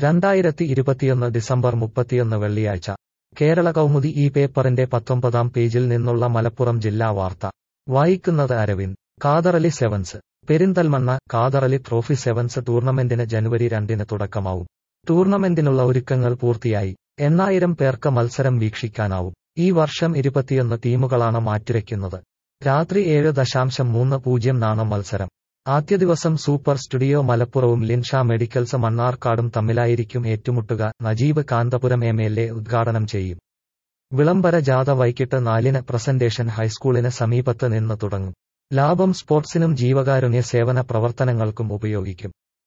രണ്ടായിരത്തി ഇരുപത്തിയൊന്ന് ഡിസംബർ മുപ്പത്തിയൊന്ന് വെള്ളിയാഴ്ച കേരള കൗമുദി ഈ പേപ്പറിന്റെ പത്തൊമ്പതാം പേജിൽ നിന്നുള്ള മലപ്പുറം ജില്ലാ വാർത്ത വായിക്കുന്നത് Aravind Kadarali sevens Perinthalmanna Kadarali trophy sevens ടൂർണമെന്റിന് ജനുവരി രണ്ടിന് തുടക്കമാവും ടൂർണമെന്റിനുള്ള ഒരുക്കങ്ങൾ പൂർത്തിയായി എണ്ണായിരം പേർക്ക് മത്സരം വീക്ഷിക്കാനാവും ഈ വർഷം ഇരുപത്തിയൊന്ന് ടീമുകളാണ് മാറ്റുരയ്ക്കുന്നത് രാത്രി ഏഴ് ദശാംശം മൂന്ന് പൂജ്യം നാണ് മത്സരം ആദ്യ ദിവസം സൂപ്പർ സ്റ്റുഡിയോ മലപ്പുറവും ലിൻഷ മെഡിക്കൽസ് മണ്ണാർക്കാടും തമ്മിലായിരിക്കും ഏറ്റുമുട്ടുക Najeeb Kanthapuram M L A ഉദ്ഘാടനം ചെയ്യും വിളംബര ജാഥ വൈകിട്ട് നാലിന് പ്രസന്റേഷൻ ഹൈസ്കൂളിന് സമീപത്ത് നിന്ന് തുടങ്ങും ലാഭം സ്പോർട്സിനും ജീവകാരുണ്യ സേവന പ്രവർത്തനങ്ങൾക്കും ഉപയോഗിക്കും